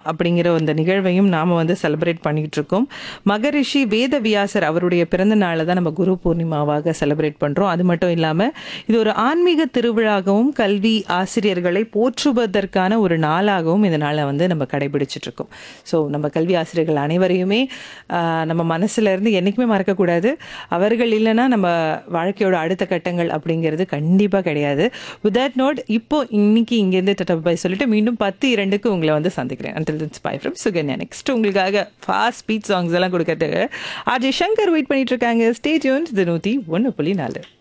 அப்படிங்கிற அந்த நிகழ்வையும் நாம் வந்து செலிப்ரேட் பண்ணிக்கிட்டு இருக்கோம் மகரிஷி வேதவியாசர் அவருடைய பிறந்த நாளை தான் நம்ம குரு பூர்ணிமாவாக செலிப்ரேட் பண்ணுறோம் அது மட்டும் இல்லாமல் இது ஒரு ஆன்மீக திருவிழாகவும் கல்வி ஆசிரியர்களை போற்றுவதற்கான ஒரு நாளாகவும் இந்த நாளை வந்து நம்ம கடைபிடிச்சிட்டு இருக்கோம் ஸோ நம்ம கல்வி ஆசிரியர்கள் அனைவரையுமே ஆஹ், நம்ம மனசுல இருந்து என்றைக்குமே மறக்கக்கூடாது அவர்கள் இல்லைன்னா நம்ம வாழ்க்கையோட அடுத்த கட்டங்கள் அப்படிங்கிறது கண்டிப்பாக கிடையாது வித் தட் நோட் இப்போ இன்னைக்கு இங்கேருந்து டட்டபாய் சொல்லிட்டு மீண்டும் பத்து இரண்டுக்கு உங்களை வந்து சந்திக்கிறேன் until then bye from Sukanya next உங்களுக்காக ஃபாஸ்ட் ஸ்பீட் சாங்ஸ் எல்லாம் கொடுக்கறதுக்கு ஆர்ஜே சங்கர் வெயிட் பண்ணிட்டு இருக்காங்க ஸ்டேஜ் இது நூற்றி ஒன்று புள்ளி நாலு